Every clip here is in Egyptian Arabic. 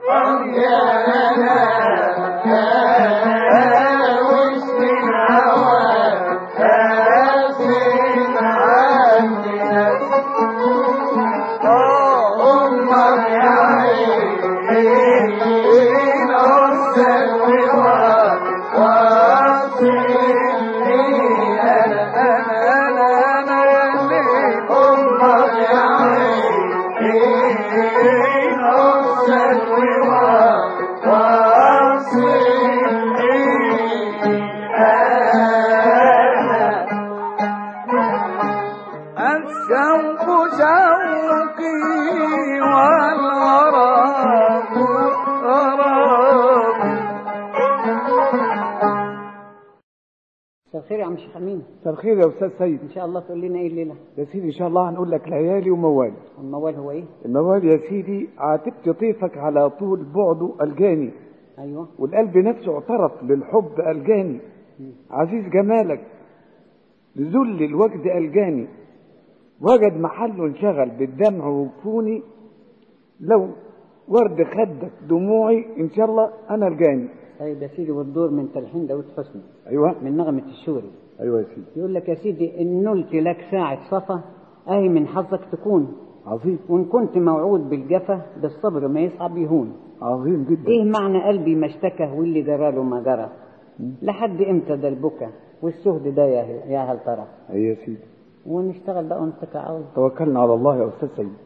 الشوق شوقي والغرام غرام مساء الخير يا عم شيخ امين مساء الخير يا استاذ سيد ان شاء الله تقول لنا ايه الليله يا سيدي ان شاء الله هنقول لك ليالي وموال الموال هو ايه الموال يا سيدي عاتبت طيفك على طول بعده الجاني ايوه والقلب نفسه اعترف للحب الجاني عزيز جمالك لذل الوجد الجاني وجد محله انشغل بالدمع وكفوني لو ورد خدك دموعي ان شاء الله انا الجاني طيب يا سيدي والدور من تلحين داود حسني ايوه من نغمه الشوري ايوه يا سيدي يقول لك يا سيدي ان نلت لك ساعه صفا اهي من حظك تكون عظيم وان كنت موعود بالجفا بالصبر ما يصعب يهون عظيم جدا ايه معنى قلبي ما اشتكى واللي جراله ما جرى لحد امتى ده البكا والسهد ده يا يا هل ترى ايوه يا سيدي ونشتغل بقى ونتكل على الله توكلنا على الله يا استاذ سيد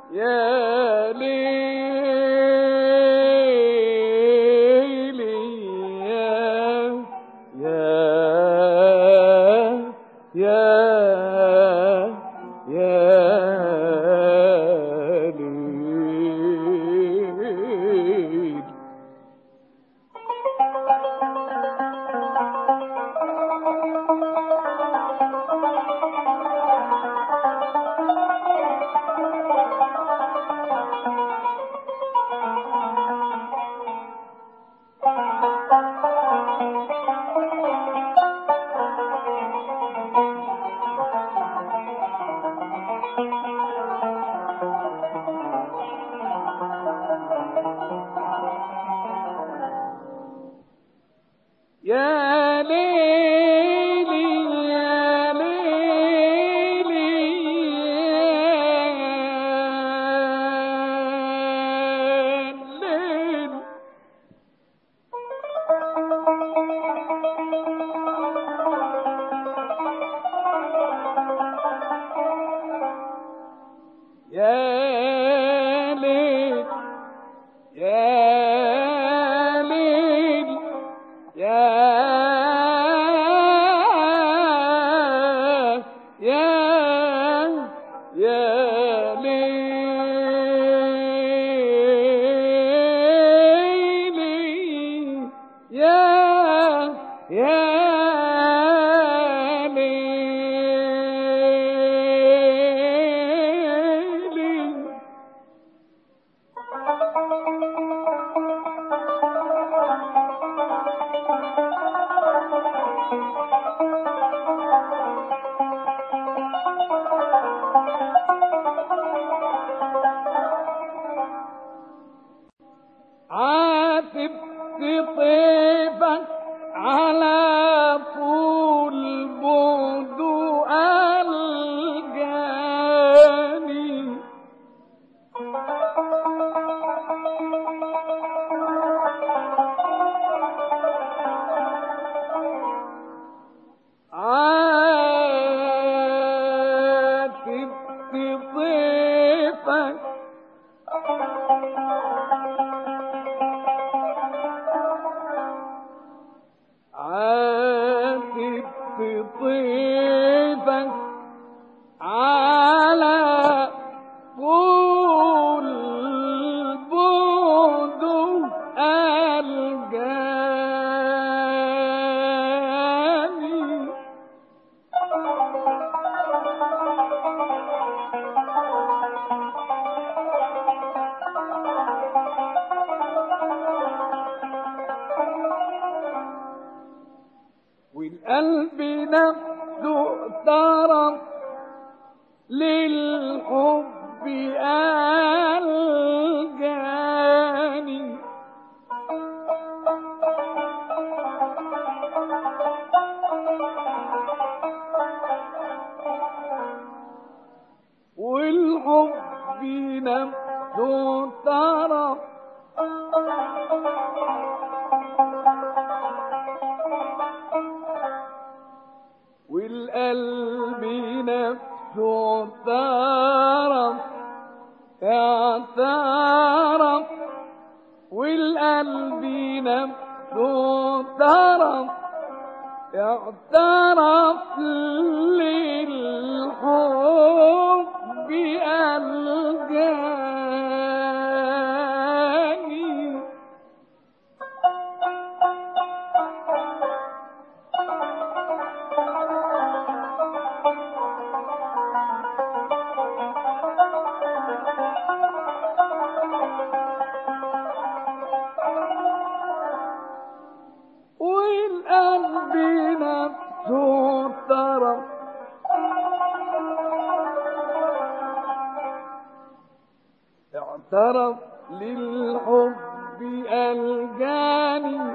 يا ليلي يا يا يا يا ليل يا ليلي يا ليلي يا ليل يا ليل يا ليل يا يا يا ليلي يا يا ليلي عاتب في طيبك على طول بعد الجاني عاتب في طيبك عاتب في طيفك على طول بعد الجاني والقلب نفسه اعترف للحب الجاني والحب نفسه اعترف والقلب نفسه اعترف اعترف والقلب نفسه اعترف اعترف للحب الجاني والقلب نفسه اعترف اعترف للحب الجاني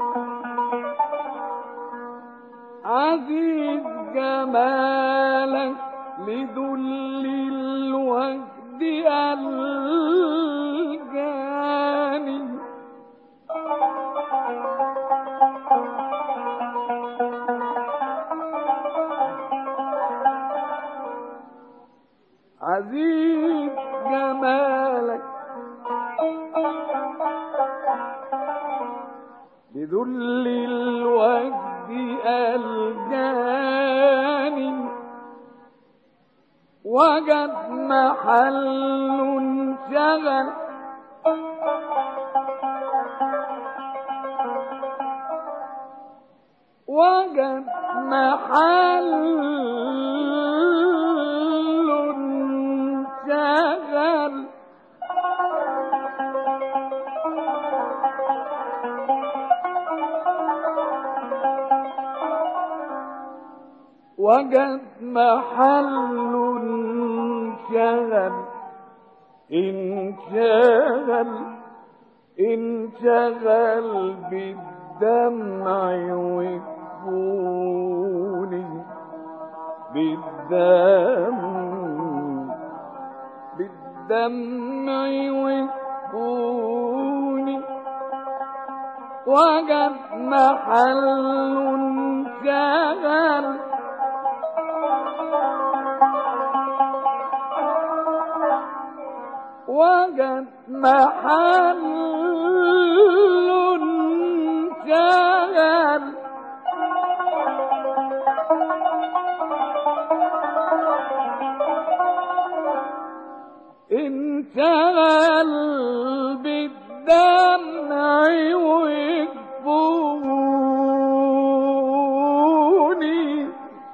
عزيز جمالك لذل الوجد الجاني عزيز عزيز جمالك بذل الوجد الجاني وجد محل شغل وجد محل شغل وجد محل شغل انشغل انشغل بالدمع ويكفوني بالدم بالدمع ويكفوني وجد محل شغل وجد محل شغل انشغل بالدمع ويكفوني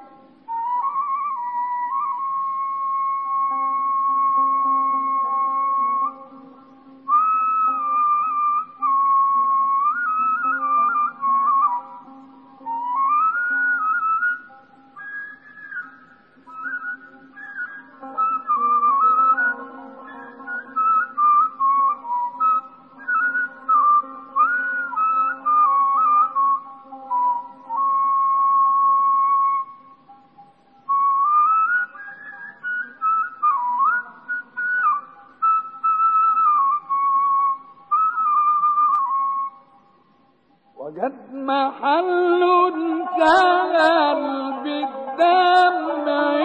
وجد محل شغل بالدمع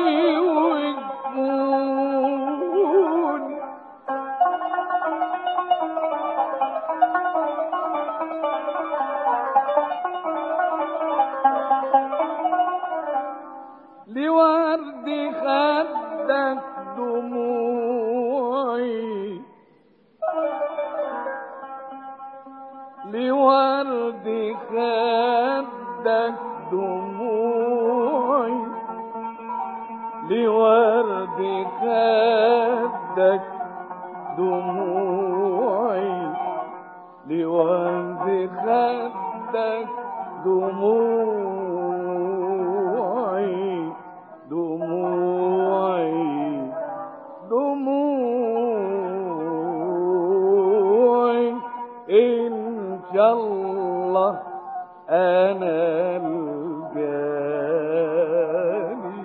والجون لورد خدك دموعي لورد خدك دموعي لورد خدك دموعي لورد خدك دموعي دموعي دموعي إن شاء الله أنا الجاني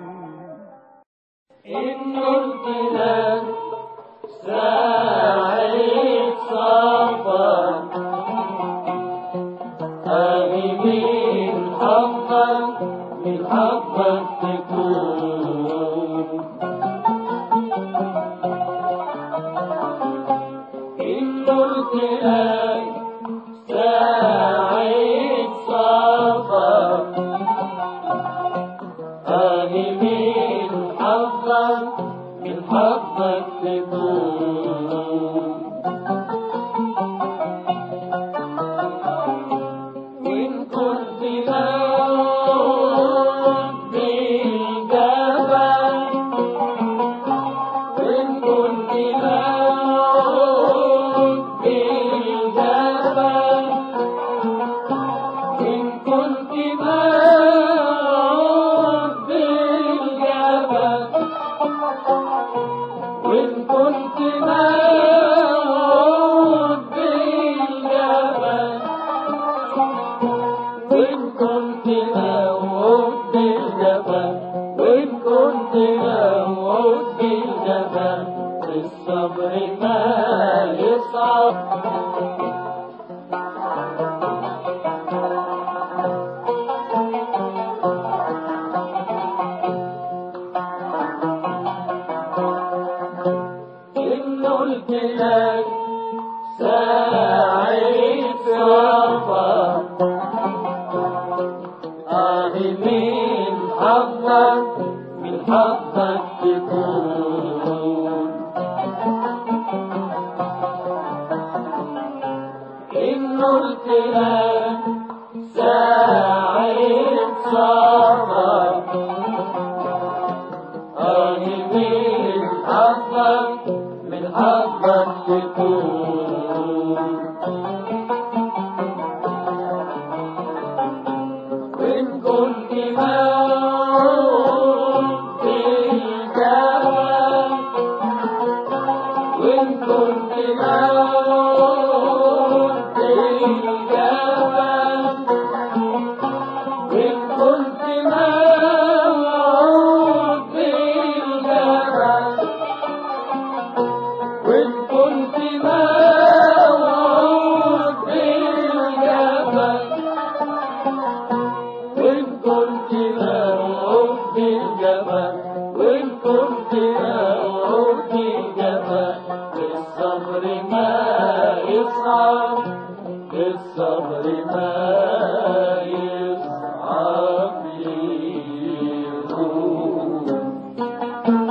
إن قلت لك ساعة صفا أبي من حظك من حظك تكون إن قلت لك ساعة صفا أبي من حظك من حظك تكون وإن كنت موت بالجبل وإن كنت موت بالجبل إن كنت موت بالجبل وإن كنت موت بالجبل وإن كنت موت بالجبل وإن كنت موت بالجبل الصبر ما يصعب قلت لك ساعة صفا آه من حظك من حظك تكون إن قلت لك ساعة صفا آه من حظك من حظك تكون وإن كنت موت بالجواب وإن كنت موت بالجواب وإن كنت موت بالجواب وإن كنت موت بالجبل وإن كنت موت بالجبل وإن كنت موت بالجبل الصبر ما يصعب الصبر ما يصعب يكون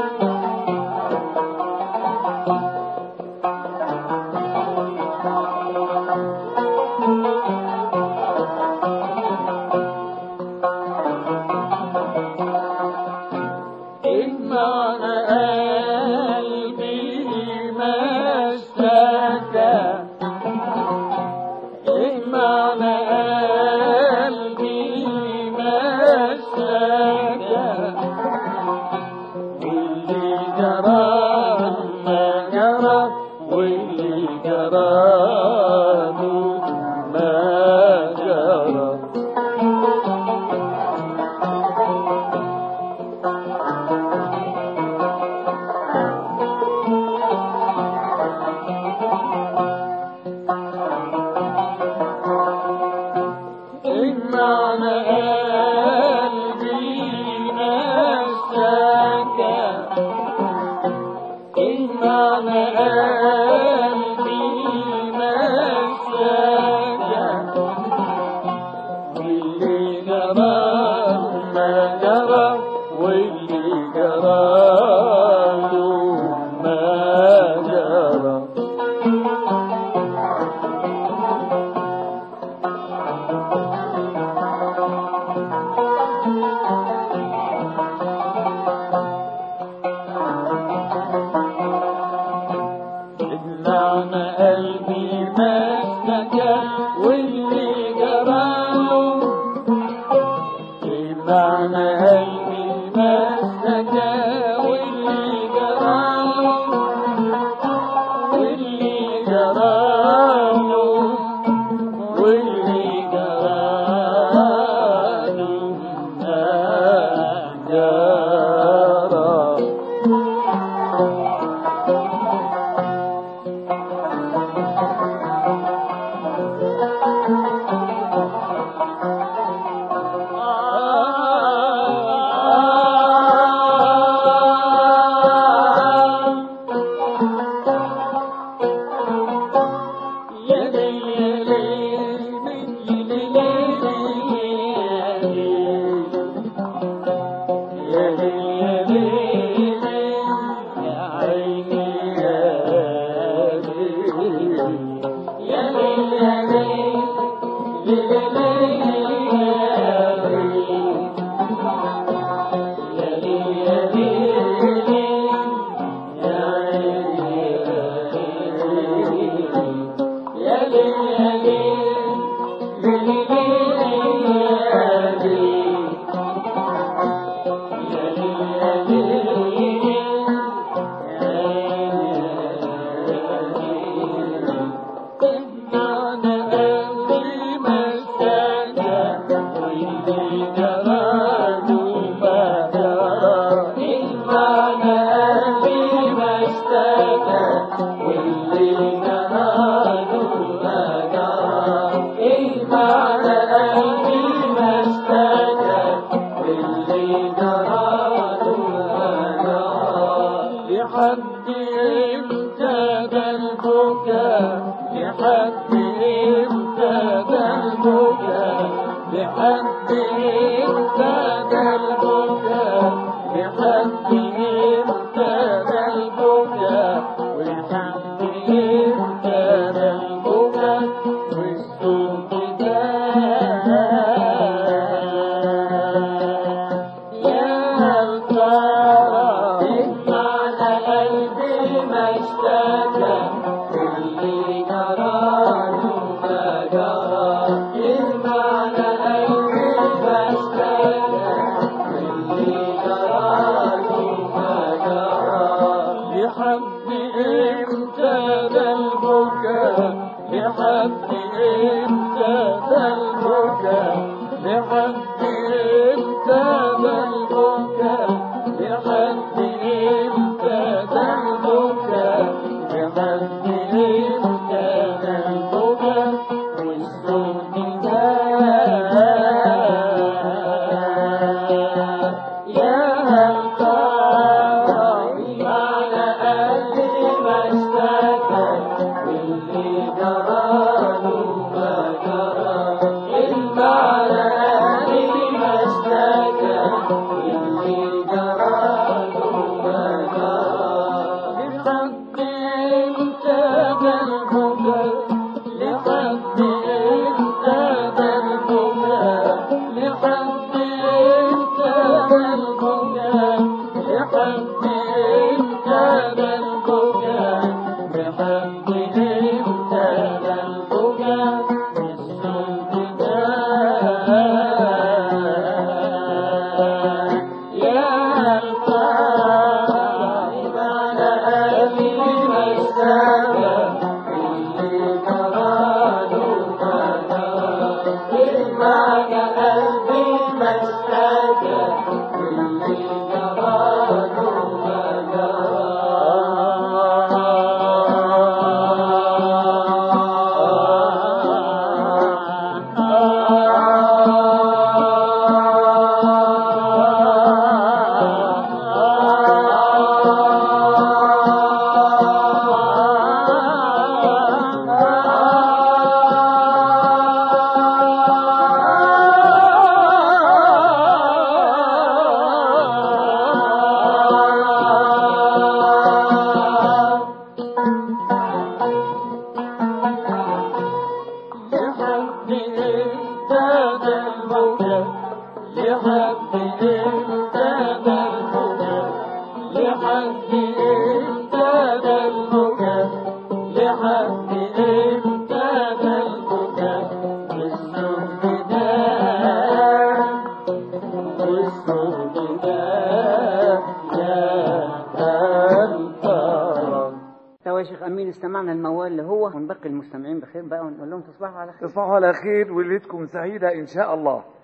إجمع قلبي ما اشتكى إجمع قلبي ما اشتكى واللي جرى ما جرى واللي جرى ما جرى إجمع قلبي ما اشتكى إجمع قلبي ما اشتكى واللي جرى ما جرى واللي جرى له ما جرى إجمعنا قلبي ما اشتكى واللي جراله إجمعنا قلبي ما اشتكى واللي جراله واللي جراله واللي جراله ما جرى لحد امتى البكاء لحد امتى ده البكاء لحد امتى ده البكاء لحد امتى ده البكاء ولحد امتى ده البكاء والصوت ده يا هل ترى معنى قلبي ما اشتكى اللي جرى له ما جرى معنى قلبي ما اشتكى اللي جرى له ما جرى لحد امتى ده البكاء لحد امتى ده البكاء لحد امتى ده البكاء لحد امتى ده البكاء لحد امتى ده البكاء والصوت ده يا هل ترى معنى قلبي ما اشتكى اللي جرى له ما جرى المعنى قلبي ما اشتكى اللي جرى له ما جرى لحد امتى ده البكاء لحد امتى ده البكاء لحد امتى ده البكاء لحد امتى ده البكاء لحد امتى ده البكاء الصوت ده يا هل ترى معنى قلبي ما اشتكى اللي جرى له ما جرى معنى قلبي ما اشتكى اللي جرى له ما لحد امتى ده البكاء لحد امتى ده البكاء لحد امتى ده البكاء لحد امتى ده البكاء والصوت ده والصوت ده يا هل ترى تو يا شيخ امين استمعنا الموال اللي هو ونبقي المستمعين بخير بقى ونقول لهم تصبحوا على خير تصبحوا على خير وليلتكم سعيدة إن شاء الله